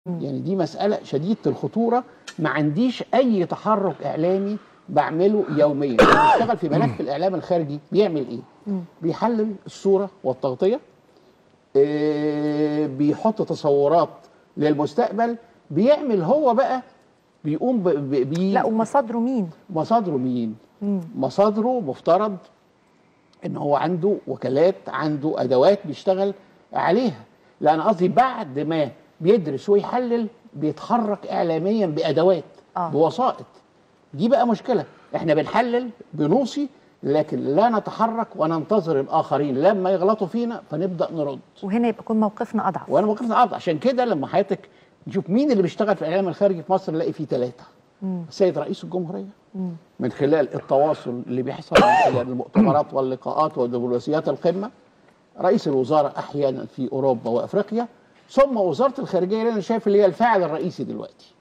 يعني دي مساله شديده الخطوره ما عنديش اي تحرك اعلامي بعمله يوميا أنا بشتغل في ملف الاعلام الخارجي بيعمل ايه بيحلل الصوره والتغطيه آه، بيحط تصورات للمستقبل بيعمل هو بقى بيقوم ب- ب- بي لا ومصادره مين مصادره مين مصادره مفترض ان هو عنده وكالات عنده ادوات بيشتغل عليها لان قصدي بعد ما بيدرس ويحلل بيتحرك اعلاميا بادوات آه. بوسائط دي بقى مشكله احنا بنحلل بنوصي لكن لا نتحرك وننتظر الاخرين لما يغلطوا فينا فنبدا نرد وهنا يبقى يكون موقفنا اضعف وانا موقفنا عرض عشان كده لما حضرتك نشوف مين اللي بيشتغل في الاعلام الخارجي في مصر نلاقي فيه ثلاثه السيد رئيس الجمهوريه من خلال التواصل اللي بيحصل من خلال المؤتمرات واللقاءات ودبلوماسيات القمه رئيس الوزراء احيانا في اوروبا وافريقيا ثم وزاره الخارجيه اللي انا شايف اللي هي الفاعل الرئيسي دلوقتي